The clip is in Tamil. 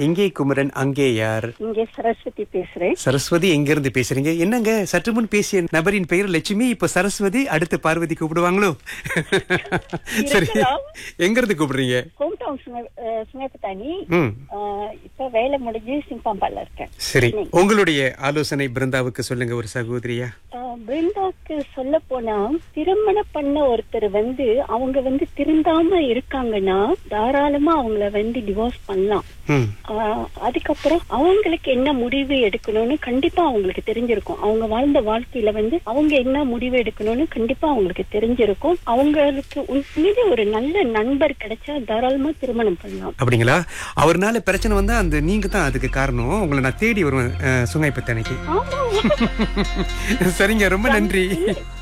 எங்கே குமரன் அங்கே யார் இங்கே சரஸ்வதி பேசுறேன் சரஸ்வதி எங்க இருந்து பேசுறீங்க என்னங்க சற்று முன் பேசிய நபரின் பெயர் லட்சுமி இப்ப சரஸ்வதி அடுத்து பார்வதி கூப்பிடுவாங்களோ சரி இருக்கலாம். எங்க இருந்து கூப்பிடுறீங்க ஹோம் டவுன் சுமேபத்தானி ம் இப்ப வேலை முடிஞ்சு சிம்பாம்பால இருக்கேன் சரி உங்களுடைய ஆலோசனை பிருந்தாவுக்கு சொல்லுங்க ஒரு சகோதரியா அஹ், பிருந்தாக்கு சொல்ல போனா திருமணம் பண்ண ஒருத்தர் வந்து அவங்க வந்து திருந்தாம இருக்காங்கன்னா தாராளமா அவங்கள வந்து டிவோர்ஸ் பண்ணலாம் ம் ஆஹ் அதுக்கப்புறம் அவங்களுக்கு என்ன முடிவு எடுக்கணும்னு கண்டிப்பா அவங்களுக்கு தெரிஞ்சிருக்கும் அவங்க வாழ்ந்த வாழ்க்கையில வந்து அவங்க என்ன முடிவு எடுக்கணும்னு கண்டிப்பா அவங்களுக்கு தெரிஞ்சிருக்கும் அவங்களுக்கு உண்மையிலே ஒரு நல்ல நண்பர் கிடைச்சா தாராளமா திருமணம் பண்ணலாம் அப்படிங்களா அவர்னால பிரச்சனை வந்தா அந்த நீங்க தான் அதுக்கு காரணம் உங்களை நான் தேடி வருவேன் அஹ், சுங்கைப்பத்தனைக்கு ஆமா சரிங்க ரொம்ப நன்றி